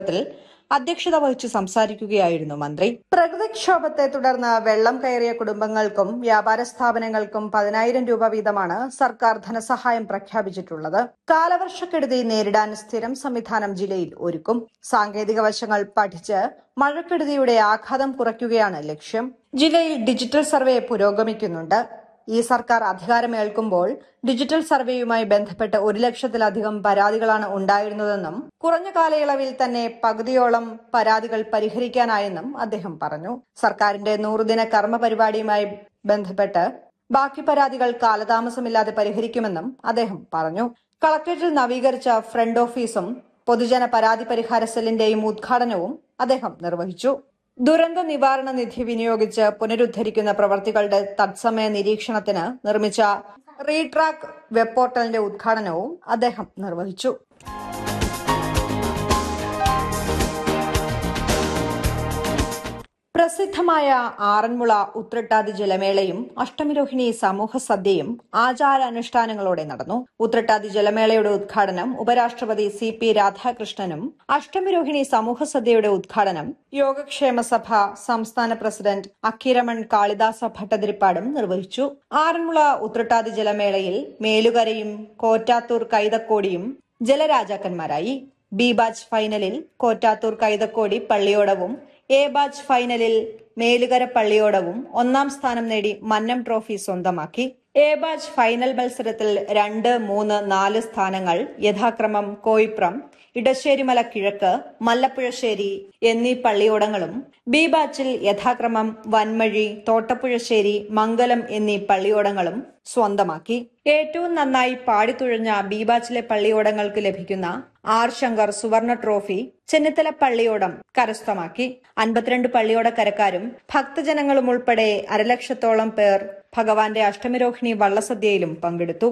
ത്തിൽ അധ്യക്ഷത വഹിച്ച് സംസാരിക്കുകയായിരുന്നു മന്ത്രി പ്രകൃതിക്ഷോഭത്തെ തുടർന്ന് വെള്ളം കയറിയ കുടുംബങ്ങൾക്കും വ്യാപാര സ്ഥാപനങ്ങൾക്കും പതിനായിരം രൂപ വീതമാണ് സർക്കാർ ധനസഹായം പ്രഖ്യാപിച്ചിട്ടുള്ളത് കാലവർഷക്കെടുതി നേരിടാൻ സ്ഥിരം സംവിധാനം ജില്ലയിൽ ഒരുക്കും സാങ്കേതിക വശങ്ങൾ പഠിച്ച് മഴക്കെടുതിയുടെ ആഘാതം കുറയ്ക്കുകയാണ് ലക്ഷ്യം ജില്ലയിൽ ഡിജിറ്റൽ സർവേ പുരോഗമിക്കുന്നുണ്ട് ഈ സർക്കാർ അധികാരമേൽക്കുമ്പോൾ ഡിജിറ്റൽ സർവേയുമായി ബന്ധപ്പെട്ട് ഒരു ലക്ഷത്തിലധികം പരാതികളാണ് ഉണ്ടായിരുന്നതെന്നും കുറഞ്ഞ കാലയളവിൽ തന്നെ പകുതിയോളം പരാതികൾ പരിഹരിക്കാനായെന്നും അദ്ദേഹം പറഞ്ഞു സർക്കാരിന്റെ നൂറുദിന കർമ്മ പരിപാടിയുമായി ബന്ധപ്പെട്ട് ബാക്കി പരാതികൾ കാലതാമസമില്ലാതെ പരിഹരിക്കുമെന്നും അദ്ദേഹം പറഞ്ഞു കളക്ടറേറ്റിൽ നവീകരിച്ച ഫ്രണ്ട് ഓഫീസും പൊതുജന പരാതി പരിഹാര സെല്ലിന്റെയും ഉദ്ഘാടനവും അദ്ദേഹം നിർവഹിച്ചു ദുരന്ത നിവാരണ നിധി വിനിയോഗിച്ച് പുനരുദ്ധരിക്കുന്ന പ്രവർത്തികളുടെ തത്സമയ നിരീക്ഷണത്തിന് നിർമ്മിച്ച റീട്രാക്ക് വെബ് പോർട്ടലിന്റെ ഉദ്ഘാടനവും അദ്ദേഹം നിർവഹിച്ചു പ്രസിദ്ധമായ ആറന്മുള ഉത്രട്ടാതി ജലമേളയും അഷ്ടമിരോഹിണി സമൂഹ സദ്യയും ആചാരാനുഷ്ഠാനങ്ങളോടെ നടന്നു ഉത്രട്ടാതി ജലമേളയുടെ ഉദ്ഘാടനം ഉപരാഷ്ട്രപതി സി പി രാധാകൃഷ്ണനും അഷ്ടമിരോഹിണി സമൂഹ സദ്യയുടെ ഉദ്ഘാടനം യോഗക്ഷേമ സഭ സംസ്ഥാന പ്രസിഡന്റ് അക്കിരമൺ കാളിദാസ ഭട്ടതിരിപ്പാടും നിർവഹിച്ചു ആറന്മുള ഉത്രട്ടാതി ജലമേളയിൽ മേലുകരയും കോറ്റാത്തൂർ കൈതക്കോടിയും ജലരാജാക്കന്മാരായി ബി ബാച്ച് ഫൈനലിൽ കോറ്റാത്തൂർ കൈതക്കോടി പള്ളിയോടവും എ ബാച്ച് ഫൈനലിൽ മേലുകര പള്ളിയോടവും ഒന്നാം സ്ഥാനം നേടി മന്നം ട്രോഫി സ്വന്തമാക്കി എ ബാച്ച് ഫൈനൽ മത്സരത്തിൽ രണ്ട് മൂന്ന് നാല് സ്ഥാനങ്ങൾ യഥാക്രമം കോയിപ്രം ഇടശ്ശേരിമല കിഴക്ക് മല്ലപ്പുഴശ്ശേരി എന്നീ പള്ളിയോടങ്ങളും ബി ബാച്ചിൽ യഥാക്രമം വൻമഴി തോട്ടപ്പുഴശ്ശേരി മംഗലം എന്നീ പള്ളിയോടങ്ങളും സ്വന്തമാക്കി ഏറ്റവും നന്നായി പാടിത്തുഴഞ്ഞ ബി ബാച്ചിലെ പള്ളിയോടങ്ങൾക്ക് ലഭിക്കുന്ന ആർ ശങ്കർ സുവർണ ട്രോഫി ചെന്നിത്തല പള്ളിയോടം കരസ്ഥമാക്കി അൻപത്തിരണ്ട് പള്ളിയോടക്കരക്കാരും ഭക്തജനങ്ങളും ഉൾപ്പെടെ അരലക്ഷത്തോളം പേർ ഭഗവാന്റെ അഷ്ടമിരോഹിണി വള്ളസദ്യയിലും പങ്കെടുത്തു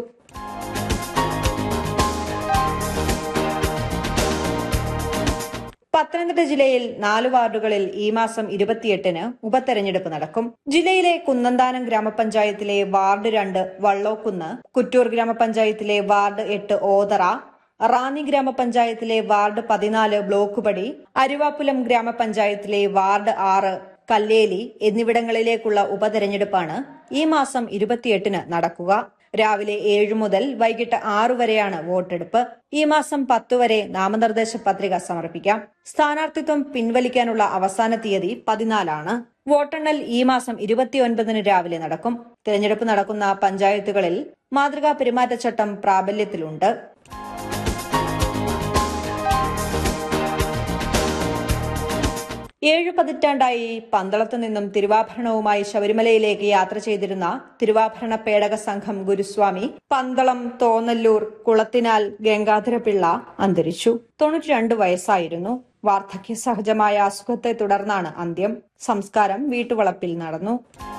പത്തനംതിട്ട ജില്ലയിൽ നാല് വാർഡുകളിൽ ഈ മാസം ഇരുപത്തിയെട്ടിന് ഉപതെരഞ്ഞെടുപ്പ് നടക്കും ജില്ലയിലെ കുന്നന്താനം ഗ്രാമപഞ്ചായത്തിലെ വാർഡ് രണ്ട് വള്ളോക്കുന്ന് കുറ്റൂർ ഗ്രാമപഞ്ചായത്തിലെ വാർഡ് എട്ട് ഓതറ റാന്നി ഗ്രാമപഞ്ചായത്തിലെ വാർഡ് പതിനാല് ബ്ലോക്കുപടി അരുവാപ്പുലം ഗ്രാമപഞ്ചായത്തിലെ വാർഡ് ആറ് കല്ലേലി എന്നിവിടങ്ങളിലേക്കുള്ള ഉപതെരഞ്ഞെടുപ്പാണ് ഈ മാസം ഇരുപത്തിയെട്ടിന് നടക്കുക രാവിലെ ഏഴു മുതൽ വൈകിട്ട് ആറു വരെയാണ് വോട്ടെടുപ്പ് ഈ മാസം പത്തു വരെ നാമനിർദ്ദേശ പത്രിക സമർപ്പിക്കാം സ്ഥാനാർത്ഥിത്വം പിൻവലിക്കാനുള്ള അവസാന തീയതി പതിനാലാണ് വോട്ടെണ്ണൽ ഈ മാസം ഇരുപത്തിയൊൻപതിന് രാവിലെ നടക്കും തിരഞ്ഞെടുപ്പ് നടക്കുന്ന പഞ്ചായത്തുകളിൽ മാതൃകാ പെരുമാറ്റച്ചട്ടം പ്രാബല്യത്തിലുണ്ട് ഏഴു പതിറ്റാണ്ടായി പന്തളത്തു നിന്നും തിരുവാഭരണവുമായി ശബരിമലയിലേക്ക് യാത്ര ചെയ്തിരുന്ന തിരുവാഭരണ പേടക സംഘം ഗുരുസ്വാമി പന്തളം തോന്നല്ലൂർ കുളത്തിനാൽ ഗംഗാധരപിള്ള അന്തരിച്ചു തൊണ്ണൂറ്റിരണ്ട് വയസ്സായിരുന്നു വാർദ്ധക്യ സഹജമായ അസുഖത്തെ തുടർന്നാണ് അന്ത്യം സംസ്കാരം വീട്ടുവളപ്പിൽ നടന്നു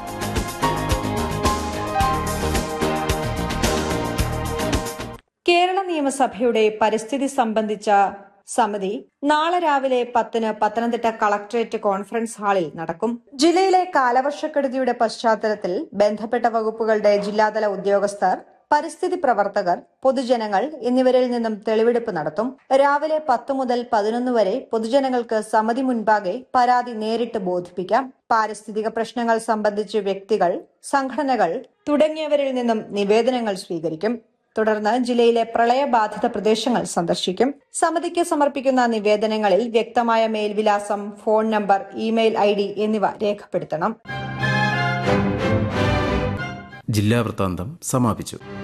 കേരള നിയമസഭയുടെ പരിസ്ഥിതി സംബന്ധിച്ച സമിതി നാളെ രാവിലെ പത്തിന് പത്തനംതിട്ട കളക്ടറേറ്റ് കോൺഫറൻസ് ഹാളിൽ നടക്കും ജില്ലയിലെ കാലവർഷക്കെടുതിയുടെ പശ്ചാത്തലത്തിൽ ബന്ധപ്പെട്ട വകുപ്പുകളുടെ ജില്ലാതല ഉദ്യോഗസ്ഥർ പരിസ്ഥിതി പ്രവർത്തകർ പൊതുജനങ്ങൾ എന്നിവരിൽ നിന്നും തെളിവെടുപ്പ് നടത്തും രാവിലെ പത്ത് മുതൽ പതിനൊന്ന് വരെ പൊതുജനങ്ങൾക്ക് സമിതി മുൻപാകെ പരാതി നേരിട്ട് ബോധിപ്പിക്കാം പാരിസ്ഥിതിക പ്രശ്നങ്ങൾ സംബന്ധിച്ച് വ്യക്തികൾ സംഘടനകൾ തുടങ്ങിയവരിൽ നിന്നും നിവേദനങ്ങൾ സ്വീകരിക്കും തുടർന്ന് ജില്ലയിലെ പ്രളയബാധിത പ്രദേശങ്ങൾ സന്ദർശിക്കും സമിതിക്ക് സമർപ്പിക്കുന്ന നിവേദനങ്ങളിൽ വ്യക്തമായ മേൽവിലാസം phone number email I D എന്നിവ രേഖപ്പെടുത്തണം ജില്ലാ വൃത്താന്തം സമാപിച്ചു